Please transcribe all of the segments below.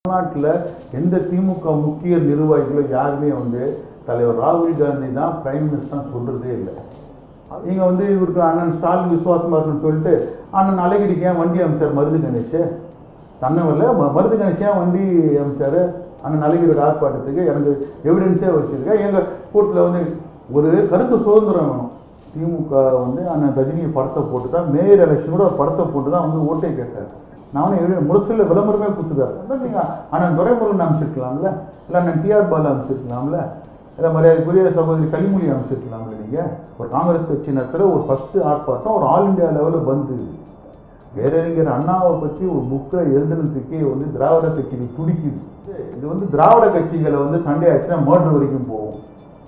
தமிழ்நாட்டில் எந்த திமுக முக்கிய நிர்வாகிகளும் யாருமே வந்து தலைவர் ராகுல் காந்தி தான் பிரைம் மினிஸ்டர் சொல்றதே இல்லை இங்க வந்து இவருக்கு அண்ணன் ஸ்டாலின் விசுவாசமா இருக்குன்னு சொல்லிட்டு அண்ணன் அழகிரிக்கு ஏன் வண்டி அமைச்சார் மருது கணேஷ் தன்னவல்ல ம- மருது கணேஷ் ஏன் வண்டி அமைச்சாரு அண்ணன் அழகிரியோட ஆர்ப்பாட்டத்துக்கு எனக்கு எவிடன்ஸே வச்சிருக்கேன் எங்க கூட்டில் வந்து ஒரு கருத்து சுதந்திரம் வேணும் திமுக வந்து அண்ணன் ரஜினி படத்தை போட்டு தான் மேயர் எலெக்ஷன் கூட ஒரு படத்தை போட்டு தான் வந்து ஓட்டே கேட்டார் நானும் எவ்வளோ முரசில் விளம்பரமே கொடுத்துட்டாரு அதான் நீங்கள் அண்ணன் துரைமுருகன் அமைச்சிருக்கலாம்ல இல்லை அண்ணன் டிஆர் பாலு அமைச்சிருக்கலாம்ல இல்லை மரியாதைக்குரிய சகோதரி கனிமொழி அமைச்சிருக்கலாம்ல நீங்கள் ஒரு காங்கிரஸ் கட்சி நடத்துகிற ஒரு ஃபஸ்ட்டு ஆர்ப்பாட்டம் ஒரு ஆல் இந்தியா லெவலில் வந்து பேரறிஞர் அண்ணாவை பற்றி ஒரு புக்கை எழுதுனதுக்கே வந்து திராவிட கட்சிக்கு துடிக்குது இது வந்து திராவிட கட்சிகளை வந்து சண்டே ஆச்சுன்னா மர்டர் வரைக்கும் போகும்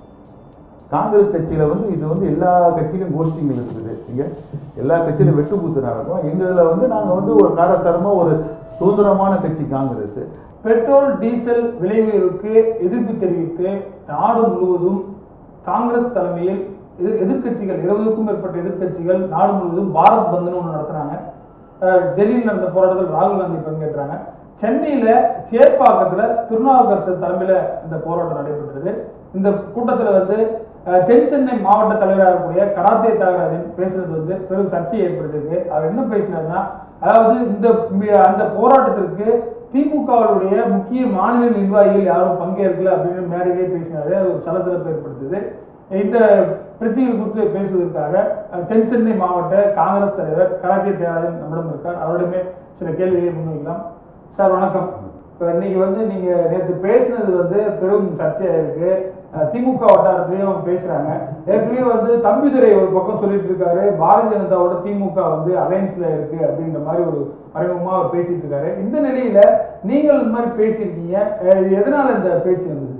காங்கிரஸ் கட்சியில வந்து இது வந்து எல்லா கட்சியிலும் கோஷ்டிங்கள் இருக்குது இங்க எல்லா கட்சியிலும் வெட்டு கூத்து நடக்கும் எங்கள வந்து நாங்க வந்து ஒரு காரத்தரமா ஒரு சுதந்திரமான கட்சி காங்கிரஸ் பெட்ரோல் டீசல் விலை உயர்வுக்கு எதிர்ப்பு தெரிவித்து நாடு முழுவதும் காங்கிரஸ் தலைமையில் எதிர் எதிர்க்கட்சிகள் இருபதுக்கும் மேற்பட்ட எதிர்க்கட்சிகள் நாடு முழுவதும் பாரத் பந்த்னு ஒன்று நடத்துறாங்க அஹ் டெல்லியில் நடந்த போராட்டத்தில் ராகுல் காந்தி பங்கேற்றாங்க சென்னையில சேப்பாக்கத்துல திருநாவுக்கரசர் தலைமையில இந்த போராட்டம் நடைபெற்றது இந்த கூட்டத்துல வந்து அஹ், தென் சென்னை மாவட்ட தலைவராக இருக்கக்கூடிய கராத்தே தியாகராஜன் பேசுறது வந்து பெரும் சர்ச்சையை ஏற்படுத்திருக்கு அவர் என்ன பேசினார்னா அதாவது இந்த மி- அந்த போராட்டத்திற்கு திமுகவுடைய முக்கிய மாநில நிர்வாகிகள் யாரும் பங்கேற்கல அப்படின்னு மேடையிலே பேசினாரு அது ஒரு சலசலப்பை ஏற்படுத்துது இந்த பிரச்சனைகள் குறித்து பேசுவதற்காக அஹ், தென் சென்னை மாவட்ட காங்கிரஸ் தலைவர் கராத்தே தியாகராஜன் நம்மிடம் இருக்கார் அவரிடமே சில கேள்விகளை முன்வைக்கலாம் சார் வணக்கம் இப்போ இன்னைக்கு வந்து நீங்க நேற்று பேசினது வந்து பெரும் சர்ச்சையா இருக்கு அஹ், திமுக வட்டாரத்திலையும் பேசுறாங்க ஏற்கனவே வந்து தம்பிதுரை ஒரு பக்கம் சொல்லிட்டு இருக்காரு பாரதிய ஜனதாவோட திமுக வந்து அலைன்ஸ்ல இருக்கு அப்படின்ற மாதிரி ஒரு மறைமுகமா அவர் பேசிட்டு இருக்காரு இந்த நிலையில நீங்கள் இந்த மாதிரி பேசியிருக்கீங்க அஹ், இது எதனால இந்த பேச்சு வந்தது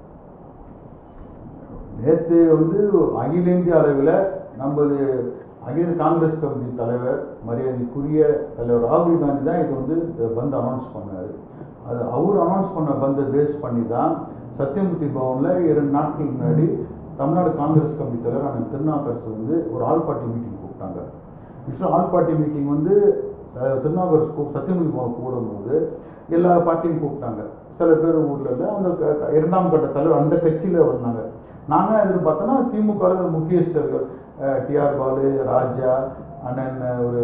நேற்று வந்து அகில இந்திய அளவில் நமது அகில காங்கிரஸ் கமிட்டி தலைவர் மரியாதைக்குரிய தலைவர் ராகுல் காந்தி தான் இது வந்து பந்த் அனௌன்ஸ் பண்ணாரு அது அவர் அனௌன்ஸ் பண்ண பந்தை பேஸ் பண்ணி தான் சத்தியமூர்த்தி பவனில் இரண்டு நாட்களுக்கு முன்னாடி தமிழ்நாடு காங்கிரஸ் கமிட்டி தலைவர் அண்ணன் திருநாவுக்கரசு வந்து ஒரு ஆல் பார்ட்டி மீட்டிங் கூப்பிட்டாங்க ஆக்சுவலாக ஆல் பார்ட்டி மீட்டிங் வந்து அஹ், திருநாவுக்கரசு கூ சத்தியமூர்த்தி பவன் கூடும்போது எல்லா பார்ட்டியும் கூப்பிட்டாங்க சில பேர் ஊரில் இல்லை அந்த க- க- இரண்டாம் கட்ட தலைவர் அந்த கட்சியில் வந்தாங்க நாங்கள் எதிர்பார்த்தோன்னா திமுக ல முக்கியஸ்தர்கள் டிஆர் பாலு ராஜா அண்ணன் ஒரு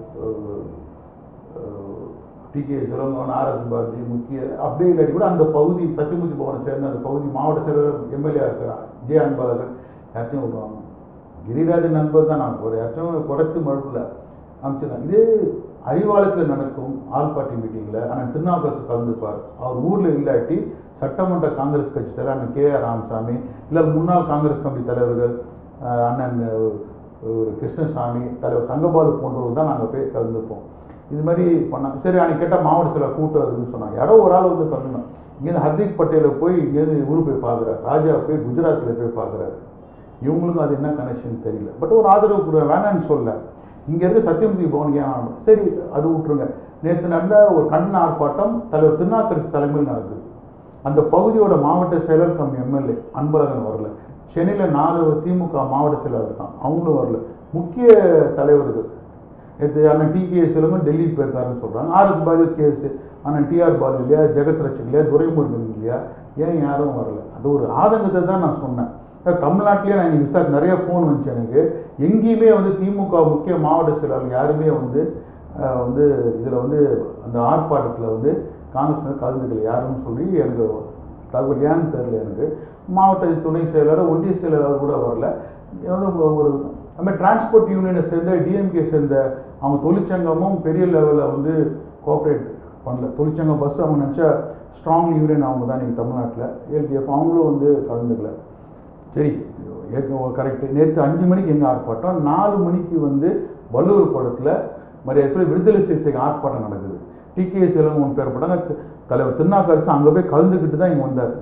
டி கே சிலங்கோன் ஆர்எஸ் பாரதி முக்கிய அப்படியே இல்லாட்டி கூட அந்த பகுதி சத்தியமூர்த்தி பவனை சேர்ந்த அந்த பகுதி மாவட்ட செயலர் எம்எல்ஏ இருக்கிறான் ஜே அன்பழகன் யார்ட்டையும் விடுவாங்க கிரிராஜன் நண்பர் தான் நான் ஒரு யார்ட்டையும் குறைச்சி மறுப்பில் அமைச்சிருக்காங்க இதே அறிவாலயத்தில் நடக்கும் ஆல் பார்ட்டி மீட்டிங்கில் அண்ணன் திருநாவுக்கரசு கலந்துப்பார் அவர் ஊரில் இல்லாட்டி சட்டமன்ற காங்கிரஸ் கட்சி தலைவர் அண்ணன் கே ஆர் ராமசாமி இல்லை முன்னாள் காங்கிரஸ் கமிட்டி தலைவர்கள் அஹ், அண்ணன் அஹ், ஒரு கிருஷ்ணசாமி தலைவர் தங்கபாலு போன்றவர்கள் தான் நாங்கள் போய் கலந்துப்போம் இது மாதிரி பண்ணாங்க சரி அன்னைக்கு கேட்டால் மாவட்ட சில கூட்டம் இருக்குன்னு சொன்னாங்க யாரோ ஒரு ஆள் வந்து கலந்துனோம் இங்கேருந்து ஹர்திக் பட்டேலை போய் இங்கேருந்து ஊர் போய் பார்க்குறாரு ராஜா போய் குஜராத்தில் போய் பார்க்குறாரு இவங்களுக்கும் அது என்ன கனெக்ஷன் தெரியல பட் ஒரு ஆதரவு கூட வேணான்னு சொல்ல இங்க இருக்க சத்தியமூர்த்தி பவன் ஏன் ஆகணும்? சரி அது விட்டுருங்க நேற்று நடந்த ஒரு கண்டன ஆர்ப்பாட்டம் தலைவர் திருநாக்கரசு தலைமையில் நடக்குது அந்த பகுதியோட மாவட்ட செயலர் கம் எம்எல்ஏ அன்பழகன் வரல சென்னையில் நாலு திமுக மாவட்ட செயலர் இருக்கான் அவங்களும் வரல முக்கிய தலைவர்கள் நேற்று அண்ணன் டி கே செல்வன் டெல்லிக்கு போயிருக்காருன்னு சொல்கிறாங்க ஆர்எஸ் பாலு கேஸ் அண்ணன் டிஆர் பாலு இல்லையா ஜெகத் ரட்சக் இல்லையா துரைமுருகன் இல்லையா ஏன் யாரும் வரல அது ஒரு ஆதங்கத்தை தான் நான் சொன்னேன் அஹ் தமிழ்நாட்டிலேயே நான் இன்னைக்கு விசாரி நிறைய ஃபோன் வந்துச்சு எனக்கு எங்கேயுமே வந்து திமுக முக்கிய மாவட்ட செயலாளர் யாருமே வந்து அஹ், வந்து இதில் வந்து அந்த ஆர்ப்பாட்டத்தில் வந்து காங்கிரஸ் கலந்துக்கல யாருன்னு சொல்லி எனக்கு தகவல் ஏன்னு தெரியல எனக்கு மாவட்ட துணை செயலாளர் ஒன்றிய செயலாளர் கூட வரல இது வந்து ஒரு நம்ம டிரான்ஸ்போர்ட் யூனியனை சேர்ந்த டிஎம்கே சேர்ந்த அவங்க தொழிற்சங்கமும் பெரிய லெவலில் வந்து கோஆப்ரேட் பண்ணல தொழிற்சங்கம் பஸ் அவங்க நினச்சா ஸ்ட்ராங் யூனியன் அவங்க தான் நீங்கள் தமிழ்நாட்டில் எல்டிஎஃப் அவங்களும் வந்து கலந்துக்கல சரி கரெக்டு நேற்று அஞ்சு மணிக்கு எங்கே ஆர்ப்பாட்டம் நாலு மணிக்கு வந்து வள்ளுவர் படத்தில் மரியாதை விடுதலை சிறுத்தைக்கு ஆர்ப்பாட்டம் நடக்குது டி கே செல்வம் பேர் படம் தலைவர் திருநாக்கரசு அங்கே போய் கலந்துக்கிட்டு தான் இங்கே வந்தார்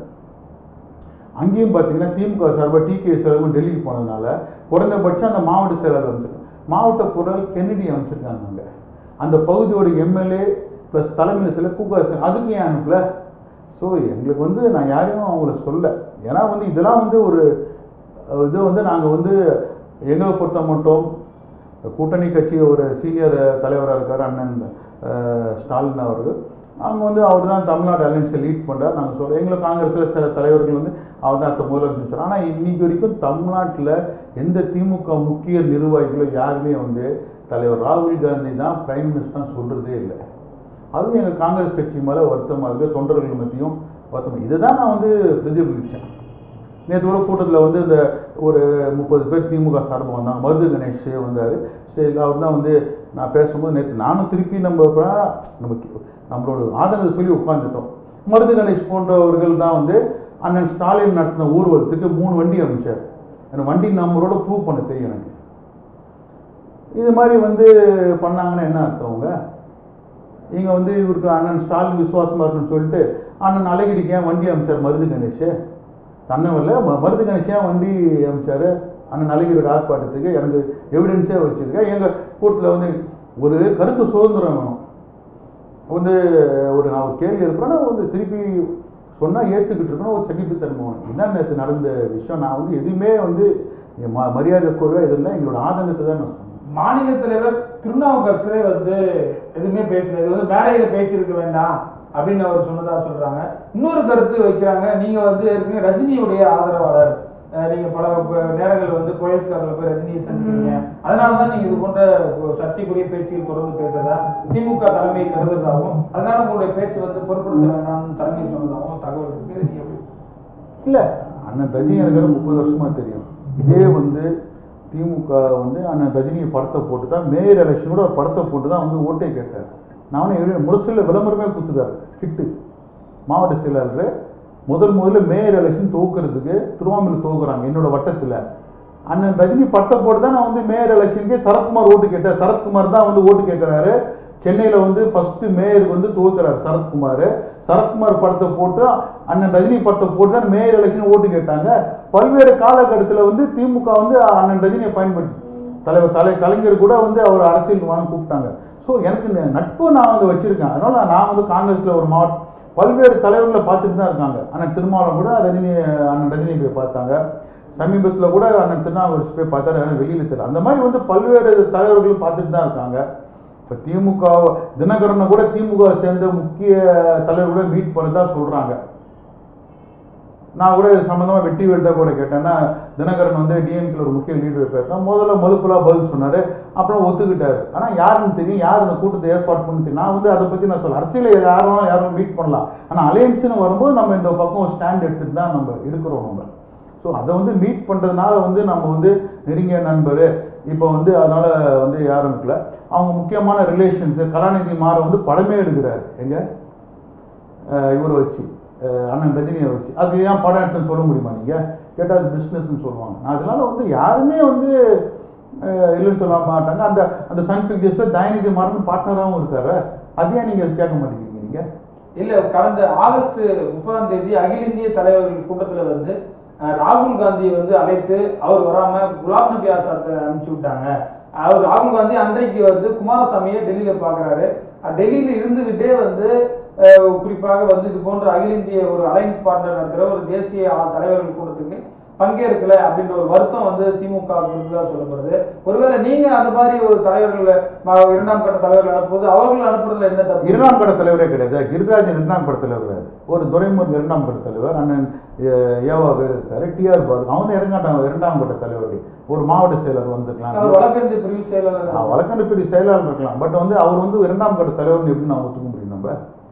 அங்கேயும் பார்த்தீங்கன்னா திமுக சார்பாக டி கே செல்வம் டெல்லிக்கு போனதுனால குறைந்தபட்சம் அந்த மாவட்ட செயலாளர் அமைச்சிருக்காங்க மாவட்ட பொருள் கென்னடி அமைச்சிருக்காங்க அங்கே அந்த பகுதியோட எம்எல்ஏ ப்ளஸ் தலைமையில் சில கூகாசன் அதுக்கு ஏன் அனுப்பல ஸோ எங்களுக்கு வந்து நான் யாரையும் அவங்கள சொல்ல ஏன்னா வந்து இதெல்லாம் வந்து ஒரு அஹ், இது வந்து நாங்கள் வந்து எங்களை பொறுத்த மட்டும் கூட்டணி கட்சி ஒரு சீனியர் தலைவராக இருக்கார் அண்ணன் அஹ், ஸ்டாலின் அவர்கள் அவங்க வந்து அவர் தான் தமிழ்நாடு அலைன்ஸை லீட் பண்ணுறாரு நாங்கள் சொல்கிறோம் எங்களை காங்கிரஸில் சில தலைவர்கள் வந்து அவர் தான் அடுத்த முதலமைச்சர் ஆனால் இன்னைக்கு வரைக்கும் தமிழ்நாட்டில் எந்த திமுக முக்கிய நிர்வாகிகளும் யாருமே வந்து தலைவர் ராகுல் காந்தி தான் பிரைம் மினிஸ்டர் சொல்கிறதே இல்லை அதுவும் எங்கள் காங்கிரஸ் கட்சி மேலே வருத்தமாக இருக்குது தொண்டர்கள் மத்தியும் வருத்தமாக இதை தான் நான் வந்து பிரதிபலித்தேன் நேற்று கூட கூட்டத்தில் வந்து இந்த ஒரு முப்பது பேர் திமுக சார்பாக வந்தாங்க மருது கணேஷ் வந்தார் சரி அவர் தான் வந்து நான் பேசும்போது நேற்று நானும் திருப்பி நம்ம இப்ப நம்ம நம்மளோட ஆதங்கத்தை சொல்லி உட்காந்துட்டோம் மருது கணேஷ் போன்றவர்கள் தான் வந்து அண்ணன் ஸ்டாலின் நடத்தின ஊர்வலத்துக்கு மூணு வண்டி அமைச்சார் அந்த வண்டி நம்பரோட ப்ரூவ் பண்ண தெரியும் எனக்கு இது மாதிரி வந்து பண்ணாங்கன்னா என்ன அர்த்தம் அவங்க இங்கே வந்து இவருக்கு அண்ணன் ஸ்டாலின் விசுவாசமாக இருக்குன்னு சொல்லிட்டு அண்ணன் அழகிரிக்கு ஏன் வண்டி அமைச்சார் மருது கணேஷ் தன்னவரில் ம மருது கணேஷ் ஏன் வண்டி அமைச்சார் அண்ணன் அழகிரியோட ஆர்ப்பாட்டத்துக்கு எனக்கு எவிடன்ஸே வச்சுருக்கேன் எங்கள் கூட்டத்தில் வந்து ஒரு கருத்து சுதந்திரம் வேணும் வந்து ஒரு நான் ஒரு கேள்வி எழுப்புறேன்னா வந்து திருப்பி சொன்னால் ஏற்றுக்கிட்டு இருக்கணும் ஒரு சகிப்புத்தன்மை வேணும் இதுதான் நேற்று நடந்த விஷயம் நான் வந்து எதுவுமே வந்து என் ம மரியாதை கூறவே இது இல்லை எங்களோட ஆதங்கத்தை தான் நான் சொன்னேன் மாநில தலைவர் திருநாவுக்கரசரே வந்து எதுவுமே பேசல இது வந்து மேடையில பேசியிருக்க வேண்டாம் அப்படின்னு அவர் சொன்னதா சொல்றாங்க இன்னொரு கருத்து வைக்கிறாங்க நீங்க வந்து ஏற்கனவே ரஜினியுடைய ஆதரவாளர் அஹ் நீங்க பல ப- நேரங்கள் வந்து கோயஸ்காரில் போய் ரஜினியை சந்திக்கிறீங்க அதனால தான் நீங்க இது போன்ற ஒரு சர்ச்சைக்குரிய பேச்சுகள் தொடர்ந்து பேசுறதா திமுக தலைமை கருதுறதாகவும் அதனால உங்களுடைய பேச்சு வந்து பொருட்படுத்த வேண்டாம்னு தலைமை சொன்னதாகவும் தகவல் இருக்கு இது நீங்க எப்படி இல்லை அண்ணன் ரஜினி எனக்கு முப்பது வருஷமா தெரியும் இதே வந்து திமுக வந்து அண்ணன் ரஜினியை படத்தை போட்டு தான் மேயர் எலெக்ஷன் கூட ஒரு படத்தை போட்டு தான் வந்து ஓட்டே கேட்டார் நானும் முரசில் விளம்பரமே கொடுத்துட்டாரு கிட்டு மாவட்ட செயலாளர் முதல் முதல்ல மேயர் எலெக்ஷன் துவக்கிறதுக்கு திருவாமூர் துவக்குறாங்க என்னோட வட்டத்தில் அண்ணன் ரஜினி படத்தை போட்டு தான் நான் வந்து மேயர் எலெக்ஷனுக்கு சரத்குமார் ஓட்டு கேட்டேன் சரத்குமார் தான் வந்து ஓட்டு கேட்குறாரு சென்னையில் வந்து ஃபர்ஸ்ட் மேயருக்கு வந்து துவக்கிறார் சரத்குமார் சரத்குமார் படத்தை போட்டு அண்ணன் ரஜினி படத்தை போட்டு தான் மேயர் எலெக்ஷன் ஓட்டு கேட்டாங்க பல்வேறு காலகட்டத்தில் வந்து திமுக வந்து அண்ணன் ரஜினியை பயன்படுத்தி தலைவர் தலை கலைஞர் கூட வந்து அவர் அரசியல் வாங்க கூப்பிட்டாங்க ஸோ எனக்கு இந்த நட்பு நான் வந்து வச்சிருக்கேன் அதனால நான் வந்து காங்கிரஸில் ஒரு மாவட்ட பல்வேறு தலைவர்களை பார்த்துட்டு தான் இருக்காங்க அண்ணன் திருமாவளவன் கூட ரஜினி அண்ணன் ரஜினி போய் பார்த்தாங்க சமீபத்தில் கூட அண்ணன் திருநாவுக்கரசு போய் பார்த்தாரு ஆனால் வெளியில் தெரியல அந்த மாதிரி வந்து பல்வேறு தலைவர்களும் பார்த்துட்டு தான் இருக்காங்க இப்போ திமுக தினகரனை கூட திமுக சேர்ந்த முக்கிய தலைவர்களை மீட் பண்ணதா சொல்கிறாங்க நான் கூட இது சம்மந்தமாக வெட்டி வெல்ட்டா கூட கேட்டேன்னா தினகரன் வந்து டிஎம்கேல ஒரு முக்கிய லீடர் பேசினா முதல்ல மலுப்புலாம் பதில் சொன்னார் அப்புறம் ஒத்துக்கிட்டாரு ஆனால் யாருன்னு தெரியும் யார் அந்த கூட்டத்தை ஏற்பாடு பண்ணி தெரியும் நான் வந்து அதை பற்றி நான் சொல்ல அரசியல் யாரும் யாரும் மீட் பண்ணலாம் ஆனால் அலையன்ஸ்னு வரும்போது நம்ம இந்த பக்கம் ஸ்டாண்ட் எடுத்துட்டு தான் நம்ம இருக்கிறோம் நம்ம ஸோ அதை வந்து மீட் பண்ணுறதுனால வந்து நம்ம வந்து நெருங்கிய நண்பர் இப்போ வந்து அதனால் வந்து யாரும் இருக்கல அவங்க முக்கியமான ரிலேஷன்ஸு கலாநிதி மாற வந்து படமே எடுக்கிறாரு எங்க அஹ் இவரை வச்சு அஹ் அண்ணன் ரஜினியை வச்சு அது ஏன் படம் எடுத்துன்னு சொல்ல முடியுமா நீங்கள் கேட்டால் அது பிஸ்னஸ்ன்னு சொல்லுவாங்க நான் அதனால வந்து யாருமே வந்து அஹ் இல்லைன்னு சொல்ல மாட்டாங்க அந்த அந்த சன் பிக்சர்ஸில் தயநிதி மாறன் பார்ட்னராகவும் இருக்காரு அது ஏன் நீங்கள் கேட்க மாட்டேங்கிறீங்க நீங்கள் இல்ல கடந்த ஆகஸ்ட் முப்பதாம் தேதி அகில இந்திய தலைவர்கள் கூட்டத்துல வந்து அஹ், ராகுல் காந்தி வந்து அழைத்து அவர் வராம குலாம் நபி ஆசாத்தை அனுப்பிச்சு விட்டாங்க அவர் ராகுல் காந்தி அன்றைக்கு வந்து குமாரசாமியை டெல்லியில பாக்குறாரு அஹ், டெல்லியில இருந்துகிட்டே வந்து அஹ், குறிப்பாக வந்து இது போன்ற அகில இந்திய ஒரு அலைன்ஸ் பார்ட்னர் நடத்துகிற ஒரு தேசிய ஆ- தலைவர்கள் கூட்டத்துக்கு பங்கேற்கல அப்படின்ற ஒரு வருத்தம் வந்து திமுக இருந்ததா சொல்லப்படுது ஒருவேளை நீங்க அந்த மாதிரி ஒரு தலைவர்கள் ம- இரண்டாம் கட்ட தலைவர்கள் அனுப்புவது அவர்கள் அனுப்புறதுல என்ன தப்பு இரண்டாம் பட தலைவரே கிடையாது கிரிராஜன் இரண்டாம் பட தலைவர் கிடையாது ஒரு துரைமுருகன் இரண்டாம் பட தலைவர் அண்ணன் அஹ், ஏவா வேறு இருக்காரு டிஆர் பாலு அவங்க இரண்டாம் இரண்டாம் பட்ட தலைவர்கள் ஒரு மாவட்ட செயலர் வந்துருக்கலாம் அவர் வழக்கறிஞர் பிரிவு செயலாளர் வழக்கறிஞர் பிரிவு செயலாளர் இருக்கலாம் பட் வந்து அவர் வந்து இரண்டாம் கட்ட தலைவர்னு எப்படி நான் ஒத்துக்க முடியும் நம்ம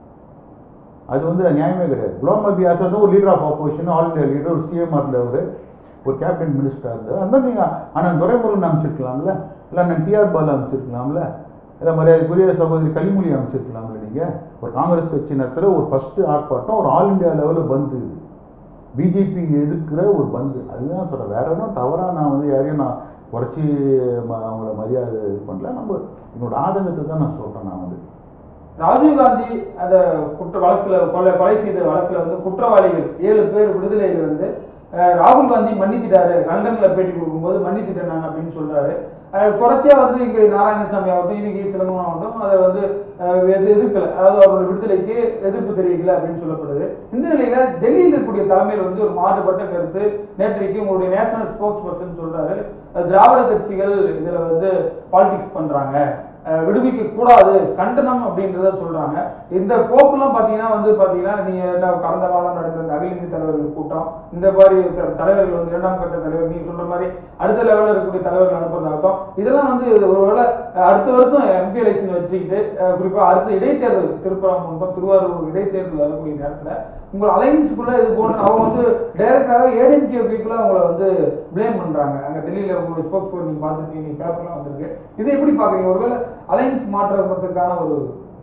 அது வந்து நியாயமே கிடையாது குலாம் நபி ஆசாத் ஒரு leader of opposition all India leader ஒரு சிஎம் இருந்தவர் ஒரு கேபினட் மினிஸ்டர் இருந்தார் அந்த மாதிரி நீங்கள் அண்ணன் துரைமுருகன் அமைச்சிருக்கலாம்ல இல்லை அண்ணன் டிஆர் பாலு அமைச்சிருக்கலாம்ல இல்லை மரியாதைக்குரிய சகோதரி கனிமொழி அமைச்சிருக்கலாம்ல நீங்கள் ஒரு காங்கிரஸ் கட்சி நடத்துகிற ஒரு ஃபஸ்ட்டு ஆர்ப்பாட்டம் ஒரு ஆல் இந்தியா லெவலில் பந்து இது பிஜேபி எதிர்க்கிற ஒரு பந்து அதுதான் சொல்கிறேன் வேற ஒன்றும் தவறாக நான் வந்து யாரையும் நான் குறைச்சி ம- அவங்கள மரியாதை இது பண்ணல நம்ம என்னோட ஆதங்கத்தை தான் நான் சொல்கிறேன் நான் வந்து ராஜீவ் காந்தி அந்த குற்ற வழக்குல கொலை கொலை செய்த வழக்குல வந்து குற்றவாளிகள் ஏழு பேர் விடுதலையில வந்து அஹ், ராகுல் காந்தி மன்னிச்சிட்டாரு லண்டன்ல பேட்டி கொடுக்கும்போது மன்னிச்சிட்டேன் நான் அப்படின்னு சொல்றாரு அஹ், தொடர்ச்சியா வந்து இங்க நாராயணசாமி ஆகட்டும் இன்னைக்கு சிலம்பம் ஆகட்டும் அதை வந்து அஹ், எது எதிர்க்கல அதாவது அவரோட விடுதலைக்கு எதிர்ப்பு தெரிவிக்கல அப்படின்னு சொல்லப்படுது இந்த நிலையில டெல்லியில் இருக்கக்கூடிய தலைமையில் வந்து ஒரு மாறுபட்ட கருத்து நேற்றைக்கு உங்களுடைய நேஷனல் ஸ்போக்ஸ் பர்சன் சொல்றாரு அஹ், திராவிட கட்சிகள் இதுல வந்து பாலிடிக்ஸ் பண்றாங்க அஹ், விடுவிக்க கூடாது கண்டனம் அப்படின்றத சொல்றாங்க இந்த போக்குலாம் பாத்தீங்கன்னா வந்து பாத்தீங்கன்னா நீங்க என்ன கடந்த காலம் நடந்த இந்த அகில இந்திய தலைவர்கள் கூட்டம் இந்த மாதிரி த- தலைவர்கள் வந்து இரண்டாம் கட்ட தலைவர் நீங்க சொல்ற மாதிரி அடுத்த லெவலில் இருக்கக்கூடிய தலைவர்கள் அனுப்புறதாகட்டும் இதெல்லாம் வந்து ஒருவேளை அஹ், அடுத்த வருஷம் எம்பி எலெக்ஷன் வச்சுக்கிட்டு அஹ், குறிப்பா அடுத்த இடைத்தேர்தல் திருப்பரங்குன்றம் திருவாரூர் இடைத்தேர்தல் வரக்கூடிய நேரத்துல உங்க அலைன்ஸுக்குள்ள இது போன்ற அவங்க வந்து டைரக்டாக ஏடிஎம்கேக்குள்ள அவங்கள வந்து ப்ளேம் பண்றாங்க அங்க டெல்லியில உங்களுடைய ஸ்போக்ஸ் பர்சன் நீங்க பார்த்துருக்கீங்க நீங்க பேப்பர்லாம் வந்திருக்கு இதை எப்படி பாக்குறீங்க ஒருவேளை அலைன்ஸ் மாற்றுறதுக்கான ஒரு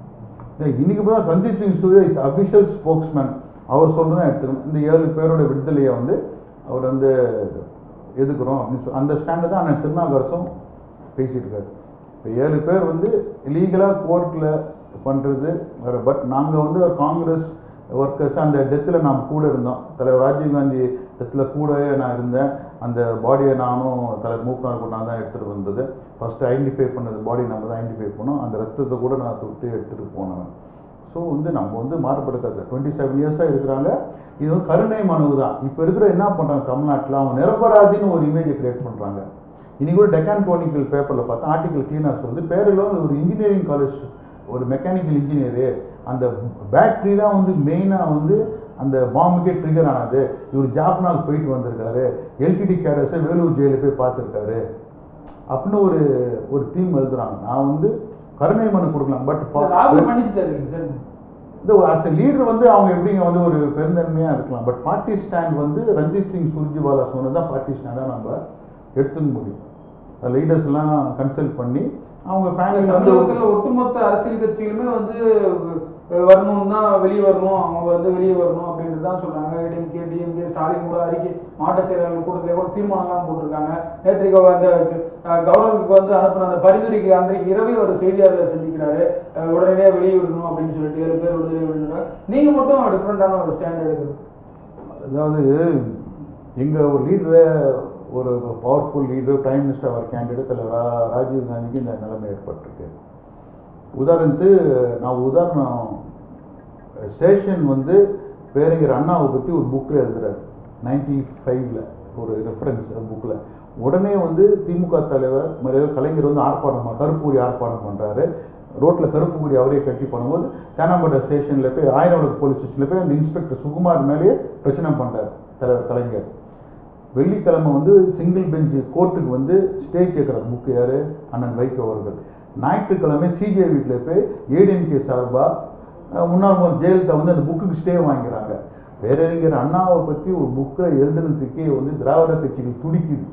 ஏய், இன்னைக்கு தான் Sandeep Singh Surya is official spokesman அவர் சொல்றதை எடுத்துக்கணும் இந்த ஏழு பேரோட விடுதலையை வந்து அவர் வந்து எதுக்குறோம் அப்படின்னு சொல்லி அந்த ஸ்டாண்டு தான் அண்ணன் திருநாகரசும் பேசிட்டு இருக்காரு இப்போ ஏழு பேர் வந்து லீகலாக கோர்ட்டில் பண்ணுறது பட் நாங்கள் வந்து ஒரு காங்கிரஸ் ஒர்க்கர்ஸ் அந்த டெத்தில் நாம் கூட இருந்தோம் தலைவர் ராஜீவ்காந்தி டெத்தில் கூடவே நான் இருந்தேன் அந்த பாடியை நானும் தலைவர் மூக்கனார் கூட நான் தான் எடுத்துகிட்டு வந்தது ஃபஸ்ட்டு ஐடென்டிஃபை பண்ணது பாடி நம்ம தான் ஐடென்டிஃபை பண்ணோம் அந்த ரத்தத்தை கூட நான் தொட்டு எடுத்துகிட்டு போனேன் ஸோ வந்து நம்ம வந்து மாறுபடுக்காது டுவெண்ட்டி செவன் இயர்ஸாக இருக்கிறாங்க இது வந்து கருணை மனு தான் இப்போ இருக்கிற என்ன பண்ணுறாங்க தமிழ்நாட்டில் அவங்க நிரபராதின்னு ஒரு இமேஜை கிரியேட் பண்ணுறாங்க இன்னைக்கு கூட டெக்கான் கோனிக்கல் பேப்பரில் பார்த்தா ஆர்டிகல் கிளீனாக சொல்லுது பேரில் ஒரு இன்ஜினியரிங் காலேஜ் ஒரு மெக்கானிக்கல் இன்ஜினியரு அந்த பேட்டரி தான் வந்து மெயினாக வந்து அந்த பாம்புக்கே ட்ரிகர் ஆனது இவர் ஜாப்னாக்கு போயிட்டு வந்திருக்காரு எல்டிடி கேடஸை வேலூர் ஜெயிலில் போய் பார்த்துருக்காரு அப்படின்னு ஒரு ஒரு தீம் எழுதுறாங்க நான் வந்து கருணை மனு கொடுக்கலாம் பட் ராகுல் மன்னிச்சுட்டாரு சார் இந்த அஸ் லீடர் வந்து அவங்க எப்படிங்க வந்து ஒரு பெருந்தன்மையாக இருக்கலாம் பட் பார்ட்டி ஸ்டாண்ட் வந்து ரஞ்சித் சிங் சுர்ஜிவாலா சொன்னது தான் பார்ட்டி ஸ்டாண்டாக நம்ம எடுத்துக்க முடியும் லீடர்ஸ் எல்லாம் கன்சல்ட் பண்ணி அவங்க ஃபேமிலி வந்து தமிழகத்துல ஒட்டுமொத்த அரசியல் கட்சிகளுமே வந்து அஹ், வரணும் தான் வெளியே வரணும் அவங்க வந்து வெளியே வரணும் அப்படின்ட்டு தான் சொல்றாங்க ஏடிஎம்கே டிஎம்கே ஸ்டாலின் கூட அறிக்கை மாவட்ட செயலாளர் கூட்டத்தில் கூட தீர்மானம்லாம் போட்டிருக்காங்க நேற்றைக்கு அந்த அஹ், கவர்னருக்கு வந்து அனுப்பின அந்த பரிந்துரைக்கு அன்றைக்கு இரவே ஒரு செய்தியாளரை சந்திக்கிறாரு அஹ், உடனடியாக வெளியே விடணும் அப்படின்னு சொல்லிட்டு ஏழு பேர் விடுதலை விடணும் நீங்க மட்டும் டிஃப்ரெண்டான ஒரு ஸ்டாண்ட் எடுக்குது அதாவது எங்கள் ஒரு லீடரை ஒரு பவர்ஃபுல் லீடர் பிரைம் மினிஸ்டர் அவர் கேண்டிடேட் தலைவர் ரா- ராஜீவ் காந்திக்கு இந்த நிலைமை ஏற்பட்டிருக்கு உதாரணத்து நான் உதாரணம் சேஷன் வந்து பேரறிஞர் அண்ணாவை பற்றி ஒரு புக்கில் எழுதுறாரு நைன்டி ஃபைவ்ல ஒரு ரெஃபரன்ஸ் புக்கில் உடனே வந்து திமுக தலைவர் மறைவு கலைஞர் வந்து ஆர்ப்பாட்டம் பண்- கருப்பு கொடி ஆர்ப்பாட்டம் பண்ணுறாரு ரோட்டில் கருப்பு கொடி அவரே கட்டி பண்ணும்போது தேனாம்பேட்டை ஸ்டேஷனில் போய் ஆயிரம் விளக்கு போலீஸ் ஸ்டேஷனில் போய் அந்த இன்ஸ்பெக்டர் சுகுமார் மேலேயே பிரச்சனை பண்ணுறாரு தலைவர் கலைஞர் வெள்ளிக்கிழமை வந்து சிங்கிள் பெஞ்சு கோர்ட்டுக்கு வந்து ஸ்டே கேட்குறாரு புக்கு யார் அண்ணன் வைகோ அவர்கள் ஞாயிற்றுக்கிழமை சிஜே வீட்டில் போய் ஏடிஎம்கே சார்பாக முன்னாள் முதல்வர் ஜெயலலிதா வந்து அந்த புக்குக்கு ஸ்டே வாங்கிக்கிறாங்க பேரறிஞர் அண்ணாவை பற்றி ஒரு புக்கை எழுதுனதுக்கே வந்து திராவிட கட்சிகள் துடிக்குது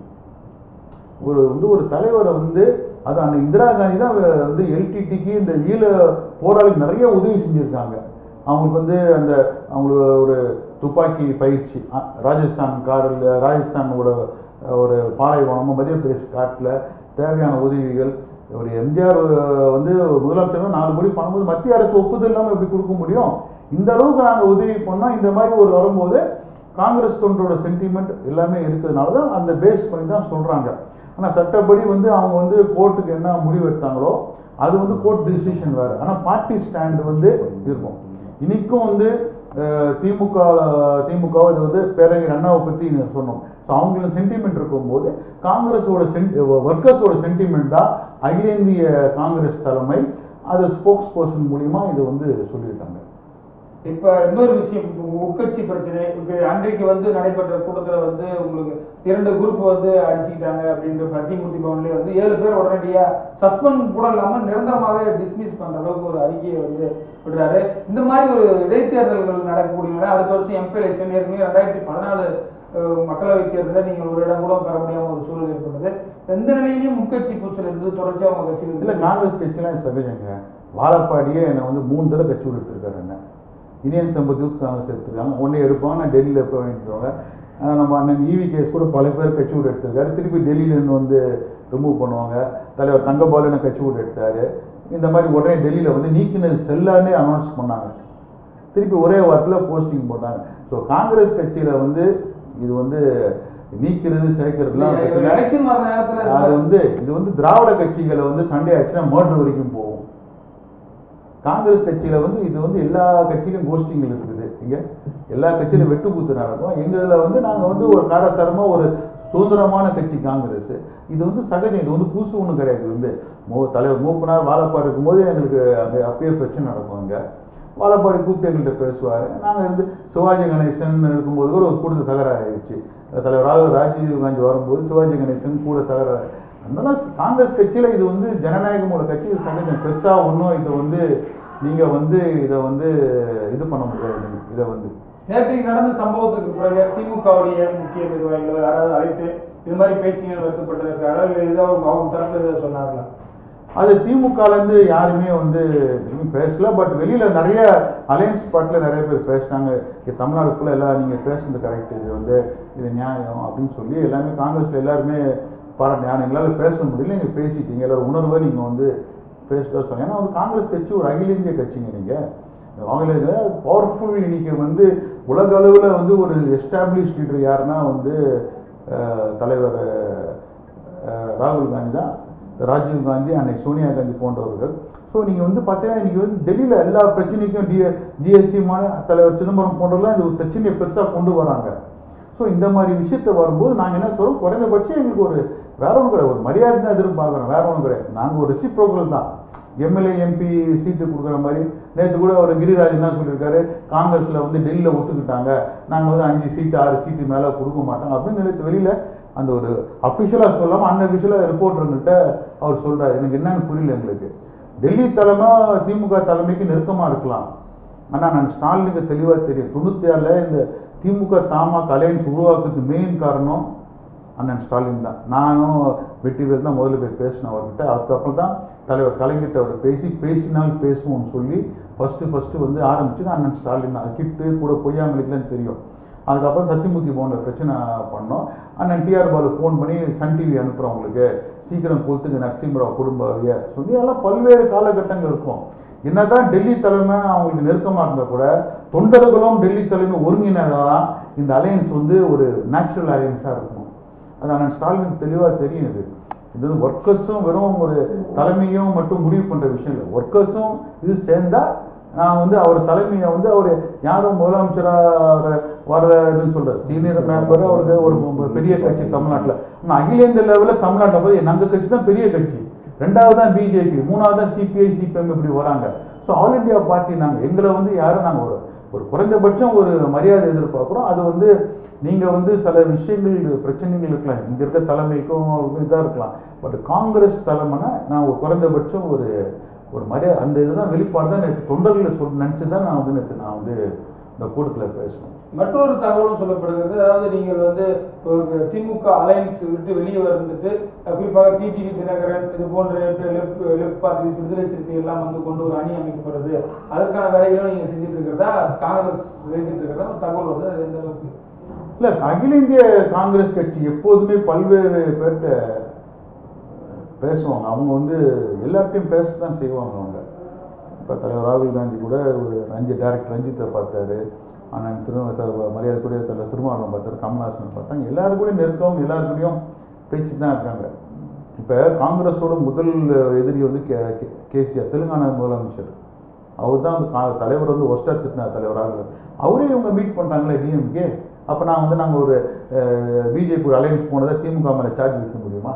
ஒரு வந்து ஒரு தலைவரை வந்து அது அந்த இந்திரா காந்தி தான் வ- வந்து எல்டிடிக்கு இந்த ஈழ போராளிக்கு நிறைய உதவி செஞ்சுருக்காங்க அவங்களுக்கு வந்து அந்த அவங்களுக்கு ஒரு துப்பாக்கி பயிற்சி அ- ராஜஸ்தான் காடில் ராஜஸ்தானோட அஹ், ஒரு பாலைவனமும் மத்திய பிரதேஷ் காட்டில் தேவையான உதவிகள் ஒரு எம்ஜிஆர் வந்து முதலமைச்சர் நாலு கோடி பண்ணும்போது மத்திய அரசு ஒப்புதல் இல்லாமல் எப்படி கொடுக்க முடியும் இந்த அளவுக்கு நாங்கள் உதவி பண்ணோம் இந்த மாதிரி ஒரு வரும்போது காங்கிரஸ் தொண்டரோட சென்டிமெண்ட் எல்லாமே இருக்கிறதுனால தான் அந்த பேஸ் பண்ணி தான் சொல்கிறாங்க ஆனால் சட்டப்படி வந்து அவங்க வந்து கோர்ட்டுக்கு என்ன முடிவு எடுத்தாங்களோ அது வந்து கோர்ட் டிசிஷன் வேறு ஆனால் பார்ட்டி ஸ்டாண்ட் வந்து இருக்கும் இன்னைக்கும் வந்து அஹ், திமுக திமுக இது வந்து பேரறிஞர் அண்ணாவை பற்றி சொன்னோம் ஸோ அவங்களோட சென்டிமெண்ட் இருக்கும்போது காங்கிரஸோட சென்ட் ஒர்க்கர்ஸோட சென்டிமெண்ட் தான் அகில இந்திய காங்கிரஸ் தலைமை அது ஸ்போக்ஸ் பர்சன் மூலியமா இது வந்து சொல்லியிருக்காங்க இப்ப இன்னொரு விஷயம் இப்ப உட்கட்சி பிரச்சனை இப்ப அன்றைக்கு வந்து நடைபெற்ற கூட்டத்துல வந்து உங்களுக்கு இரண்டு குரூப் வந்து அடிச்சுக்கிட்டாங்க அப்படின்ற பத்திமூர்த்தி பவன்லயே வந்து ஏழு பேர் உடனடியா சஸ்பெண்ட் கூட இல்லாம நிரந்தரமாவே டிஸ்மிஸ் பண்ற அளவுக்கு ஒரு அறிக்கையை வந்து விடுறாரு இந்த மாதிரி ஒரு இடைத்தேர்தல்கள் நடக்கக்கூடிய அடுத்த வருஷம் எம்பி எலெக்ஷன் ஏற்கனவே ரெண்டாயிரத்தி பதினாலு மக்களவை தேர்தலில் நீங்கள் ஒரு இடம் கூட பெற முடியாம ஒரு சூழல் ஏற்பட்டது எந்த நிலையிலையும் முக்கட்சி பூசல் இருந்து தொடர்ச்சியா உங்க கட்சி இல்லை காங்கிரஸ் கட்சிலாம் சகஜங்க வாழப்பாடியே என்னை வந்து மூணு தடவை கட்சி விட்டு எடுத்திருக்காரு என்ன இந்தியன் சம்பத் யூத் காங்கிரஸ் எடுத்திருக்காங்க ஒன்றே எடுப்பாங்க நான் டெல்லியில் போய் வாங்கிட்டுருவாங்க ஆஹ் நம்ம அண்ணன் இவி கேஸ் கூட பல பேர் கட்சி விட்டு எடுத்திருக்காரு திருப்பி டெல்லியிலேருந்து வந்து ரிமூவ் பண்ணுவாங்க தலைவர் தங்கபாலுன்னு கட்சி விட்டு எடுத்தாரு இந்த மாதிரி உடனே டெல்லியில் வந்து நீக்கினது செல்லானே அனௌன்ஸ் பண்ணாங்க திருப்பி ஒரே வாரத்தில் போஸ்டிங் போட்டாங்க ஸோ காங்கிரஸ் கட்சியில் வந்து இது வந்து நீக்கிறது சேர்க்கறதுலாம் பிரச்சனை எலெக்ஷன் வர நேரத்துல அது வந்து இது வந்து திராவிட கட்சிகளை வந்து சண்டே ஆச்சுன்னா மர்டர் வரைக்கும் போகும் காங்கிரஸ் கட்சியில் வந்து இது வந்து எல்லா கட்சியிலும் கோஷ்டிங்கள் இருக்குது இங்கே எல்லா கட்சியிலும் வெட்டு கூத்து நடக்கும் எங்களில் வந்து நாங்கள் வந்து ஒரு காரசாரமாக ஒரு சுதந்திரமான கட்சி காங்கிரஸ் இது வந்து சகஜம் இது வந்து புதுசு ஒன்றும் கிடையாது இது வந்து மோ தலைவர் மூப்பனார் வாழப்பாடு இருக்கும்போது எங்களுக்கு அங்கே அப்பயே பிரச்சனை நடக்கும் அங்கே வாழப்பாடி கூப்பிட்டு எங்கள்கிட்ட பேசுவார் நாங்கள் இருந்து சிவாஜி கணேசன் இருக்கும்போது கூட ஒரு கூட்டத்தில் தகராறு ஆயிடுச்சு தலைவர் ராகுல் ராஜீவ் காந்தி வரும்போது சிவாஜி கணேசன் கூட தகராறு அதனால காங்கிரஸ் கட்சியில் இது வந்து ஜனநாயகமோட கட்சி இது சகஜம் பெருசாக ஒன்றும் இதை வந்து நீங்கள் வந்து இதை வந்து இது பண்ண முடியாது இதை வந்து நேற்றைக்கு நடந்த சம்பவத்துக்கு பிறகு திமுகவுடைய முக்கிய நிர்வாகிகளோ யாராவது அழைத்து இது மாதிரி பேசினீங்கன்னு வருத்தப்பட்டிருக்காரா இல்லை ஏதோ அவங்க அவங்க தரப்புல ஏதோ சொன்னார்களா அது திமுகலேருந்து யாருமே வந்து எதுவும் பேசல பட் வெளியில் நிறைய அலையன்ஸ் பார்ட்டில் நிறைய பேர் பேசினாங்க இங்க தமிழ்நாடுக்குள்ளே எல்லாம் நீங்கள் பேசுனது கரெக்ட் இது வந்து இது நியாயம் அப்படின்னு சொல்லி எல்லாமே காங்கிரஸில் எல்லாருமே பாராட்டு ஞானம் எங்களால் பேச முடியல நீங்கள் பேசிட்டீங்க எல்லாரும் உணர்வை நீங்கள் வந்து பேசுகிறதா சொன்னீங்க ஏன்னா வந்து காங்கிரஸ் கட்சி ஒரு அகில இந்திய கட்சிங்க நீங்கள் அவங்கள பவர்ஃபுல் இன்னைக்கு வந்து உலக அளவில் வந்து ஒரு எஸ்டாப்ளிஷ் லீடர் யாருன்னா வந்து அஹ், தலைவர் அஹ், ராகுல் காந்தி தான் ராஜீவ் காந்தி அன்னை சோனியா காந்தி போன்றவர்கள் ஸோ நீங்கள் வந்து பார்த்தீங்கன்னா இன்னைக்கு வந்து டெல்லியில் எல்லா பிரச்சனைக்கும் டி ஜிஎஸ்டி மான தலைவர் சிதம்பரம் போன்றவர்கள்லாம் இந்த ஒரு பிரச்சனையை பெருசாக கொண்டு வராங்க ஸோ இந்த மாதிரி விஷயத்தை வரும்போது நாங்கள் என்ன சொல்கிறோம் குறைந்தபட்சம் எங்களுக்கு ஒரு வேற ஒன்றும் கிடையாது ஒரு மரியாதை தான் எதிர்பார்க்குறோம் வேற ஒன்றும் கிடையாது நாங்கள் ஒரு ரெசிப்ரோக்கல் தான் எம்எல்ஏ எம்பி சீட்டு கொடுக்குற மாதிரி நேற்று கூட அவர் கிரிராஜ் என்ன சொல்லியிருக்காரு காங்கிரஸில் வந்து டெல்லியில் ஒத்துக்கிட்டாங்க நாங்கள் வந்து அஞ்சு சீட்டு ஆறு சீட்டு மேலே கொடுக்க மாட்டோம் அப்படின்னு நேற்று வெளியில் அந்த ஒரு அஃபிஷியலாக சொல்லாமல் அன்அஃபிஷியலாக ரிப்போர்ட்டருங்கிட்ட அவர் சொல்கிறார் எனக்கு என்னன்னு புரியல எங்களுக்கு டெல்லி தலைமை திமுக தலைமைக்கு நெருக்கமாக இருக்கலாம் ஆனால் நான் ஸ்டாலினுக்கு தெளிவாக தெரியும் தொண்ணூற்றி ஆறில் இந்த திமுக தாமாக அலையன்ஸ் உருவாக்குறதுக்கு மெயின் காரணம் அண்ணன் ஸ்டாலின் தான் நானும் வெற்றி பேர் தான் முதல்ல போய் பேசினேன் அவர்கிட்ட அதுக்கப்புறம் தான் தலைவர் கலைஞர்கிட்ட அவர் பேசி பேசினால் பேசுவோம்னு சொல்லி ஃபஸ்ட்டு ஃபஸ்ட்டு வந்து ஆரம்பிச்சது அண்ணன் ஸ்டாலின் தான் கிட்டு கூட பொய்யாமலிக்கலன்னு தெரியும் அதுக்கப்புறம் சத்தியமூர்த்தி போன்ற பிரச்சனை பண்ணோம் அண்ணன் டிஆர் பாலு ஃபோன் பண்ணி சன் டிவி அனுப்புகிறவங்களுக்கு சீக்கிரம் கொடுத்துங்க நரசிம்மராவ் குடும்பவிய சொல்லி எல்லாம் பல்வேறு காலகட்டங்கள் இருக்கும் என்னதான் டெல்லி தலைமை அவங்களுக்கு நெருக்கமாக இருந்தால் கூட தொண்டர்களும் டெல்லி தலைமை ஒருங்கிணைதான் இந்த அலையன்ஸ் வந்து ஒரு நேச்சுரல் அலையன்ஸாக இருக்கும் அது அண்ணன் ஸ்டாலினுக்கு தெளிவாக தெரியும் இது இது வந்து ஒர்க்கர்ஸும் வெறும் ஒரு தலைமையும் மட்டும் முடிவு பண்ணுற விஷயம் இல்லை ஒர்க்கர்ஸும் இது சேர்ந்தா நான் வந்து அவர் தலைமையை வந்து அவர் யாரும் முதலமைச்சராக வர்றதுன்னு சொல்கிறார் சீனியர் மெம்பர் அவருக்கு ஒரு ஒரு பெரிய கட்சி தமிழ்நாட்டில் ஆனால் அகில இந்திய லெவலில் தமிழ்நாட்டில் போய் எங்கள் கட்சி தான் பெரிய கட்சி ரெண்டாவது தான் பிஜேபி மூணாவது தான் சிபிஐ சிபிஎம் இப்படி வராங்க ஸோ ஆல் இந்தியா பார்ட்டி நாங்கள் எங்களை வந்து யாரும் நாங்கள் ஒரு ஒரு குறைந்தபட்சம் ஒரு மரியாதை எதிர்பார்க்குறோம் அது வந்து நீங்கள் வந்து சில விஷயங்கள் பிரச்சனைகள் இருக்கலாம் இங்கே இருக்க தலைமைக்கும் இதாக இருக்கலாம் பட் காங்கிரஸ் தலைமைனா நான் ஒரு குறைந்தபட்சம் ஒரு ஒரு மரியாதை அந்த இதுதான் வெளிப்பாடு தான் நேற்று தொண்டர்களை சொல் நினச்சி தான் நான் வந்து நேற்று நான் வந்து இந்த கூட்டத்தில் பேசணும் மற்றொரு தகவலும் சொல்லப்படுகிறது அதாவது நீங்கள் வந்து ஒரு திமுக அலையன்ஸ் விட்டு வெளியே வந்துட்டு அஹ், குறிப்பாக டிடிவி தினகரன் இது போன்ற லெஃப்ட் லெஃப்ட் பார்ட்டி விடுதலை சிறுத்தை எல்லாம் வந்து கொண்டு ஒரு அணி அமைக்கப்படுது அதற்கான வேலைகளும் நீங்க செஞ்சுட்டு இருக்கிறதா காங்கிரஸ் செஞ்சுட்டு இருக்கிறதா ஒரு தகவல் வருது அது எந்த அளவுக்கு இல்லை அகில இந்திய காங்கிரஸ் கட்சி எப்போதுமே பல்வேறு பேர்கிட்ட பேசுவாங்க அவங்க வந்து எல்லார்ட்டையும் பேச தான் செய்வாங்க அவங்க இப்போ தலைவர் ராகுல் காந்தி கூட ஒரு ரஞ்சி டேரக்டர் ரஞ்சித்தை பார்த்தாரு அண்ணன் திரு த- மரியாதைக்குரிய தலைவர் திருமாவளவன் பார்த்தாரு கமல்ஹாசன் பார்த்தாங்க எல்லாரும் கூட நெருக்கம் எல்லாரு கூடயும் பேச்சு தான் இருக்காங்க இப்போ காங்கிரஸோட முதல் எதிரி வந்து கே கே- கேசிஆர் தெலுங்கானா முதலமைச்சர் அவர் தான் வந்து கா- தலைவர் வந்து ஒஸ்டா திட்டினார் தலைவர் ராகுல் காந்தி. அவரே இவங்க மீட் பண்ணுறாங்களே டிஎம்கே அப்போ நான் வந்து நாங்கள் ஒரு பிஜேபி அலையன்ஸ் போனதை திமுக மேலே சார்ஜ் வைக்க முடியுமா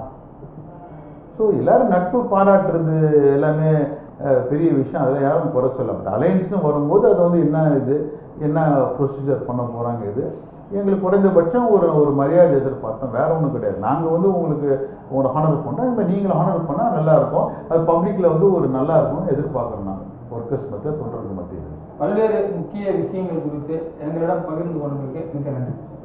ஸோ எல்லாரும் நட்பு பாராட்டுறது எல்லாமே அஹ், பெரிய விஷயம் அதெல்லாம் யாரும் குறை சொல்ல பட் அலையன்ஸ்னு வரும்போது அது வந்து என்ன இது என்ன ப்ரொசீஜர் பண்ண போகிறாங்க இது எங்களுக்கு குறைந்தபட்சம் ஒரு ஒரு மரியாதை எதிர்பார்த்தோம் வேற ஒன்றும் கிடையாது நாங்கள் வந்து உங்களுக்கு ஒரு ஹானர் பண்ணோம் இந்த நீங்களும் ஹானர் பண்ணால் நல்லா இருக்கும் அது பப்ளிக்கில் வந்து ஒரு நல்லா இருக்கும்னு எதிர்பார்க்குறோம் நாங்கள் ஒர்க்கர்ஸ் மத்தியில் தொண்டர்கள் மத்தியில் பல்வேறு முக்கிய விஷயங்கள் குறித்து எங்களிடம் பகிர்ந்து கொண்டமைக்கு மிக நன்றி